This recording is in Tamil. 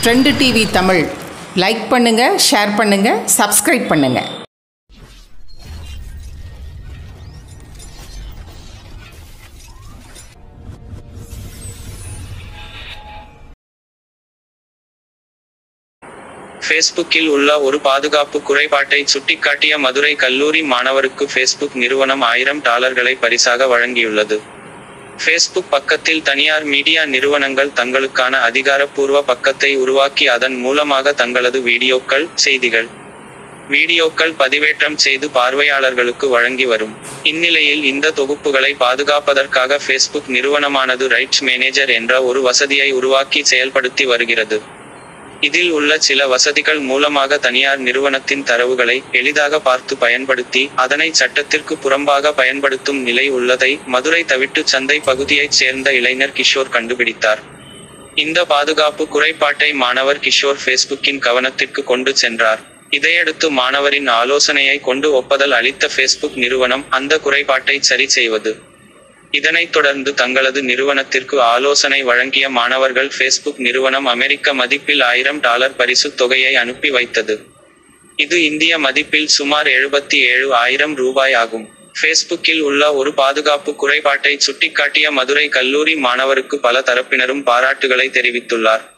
ட்ரெண்டு டிவி தமிழ் லைக் பண்ணுங்கள் ஷேர் பண்ணுங்கள் சப்ஸ்கிரைப் பண்ணுங்கள் ஃபேஸ்புக்கில் உள்ள ஒரு பாதுகாப்பு குறைபாட்டை சுட்டிக்காட்டிய மதுரை கல்லூரி மாணவருக்கு ஃபேஸ்புக் நிறுவனம் ஆயிரம் டாலர்களை பரிசாக வழங்கியுள்ளது ஃபேஸ்புக் பக்கத்தில் தனியார் மீடியா நிறுவனங்கள் தங்களுக்கான அதிகாரப்பூர்வ பக்கத்தை உருவாக்கி அதன் மூலமாக தங்களது வீடியோக்கள் செய்திகள் வீடியோக்கள் பதிவேற்றம் செய்து பார்வையாளர்களுக்கு வழங்கி வரும் இந்நிலையில் இந்த தொகுப்புகளை பாதுகாப்பதற்காக ஃபேஸ்புக் நிறுவனமானது ரைட்ஸ் மேனேஜர் என்ற ஒரு வசதியை உருவாக்கி செயல்படுத்தி வருகிறது இதில் உள்ள சில வசதிகள் மூலமாக தனியார் நிறுவனத்தின் தரவுகளை எளிதாக பார்த்து பயன்படுத்தி அதனை சட்டத்திற்கு புறம்பாக பயன்படுத்தும் நிலை உள்ளதை மதுரை தவிட்டு சந்தை பகுதியைச் சேர்ந்த இளைஞர் கிஷோர் கண்டுபிடித்தார் இந்த பாதுகாப்பு குறைபாட்டை மாணவர் கிஷோர் ஃபேஸ்புக்கின் கவனத்திற்கு கொண்டு சென்றார் இதையடுத்து மாணவரின் ஆலோசனையை கொண்டு ஒப்பதல் அளித்த ஃபேஸ்புக் நிறுவனம் அந்த குறைபாட்டை சரி செய்வது இதனைத் தொடர்ந்து தங்களது நிறுவனத்திற்கு ஆலோசனை வழங்கிய மாணவர்கள் ஃபேஸ்புக் நிறுவனம் அமெரிக்க மதிப்பில் ஆயிரம் டாலர் பரிசுத் தொகையை அனுப்பி வைத்தது இது இந்திய மதிப்பில் சுமார் எழுபத்தி ஏழு ஆயிரம் ரூபாய் ஆகும் ஃபேஸ்புக்கில் உள்ள ஒரு பாதுகாப்பு குறைபாட்டை சுட்டிக்காட்டிய மதுரை கல்லூரி மாணவருக்கு பல தரப்பினரும் பாராட்டுகளை தெரிவித்துள்ளார்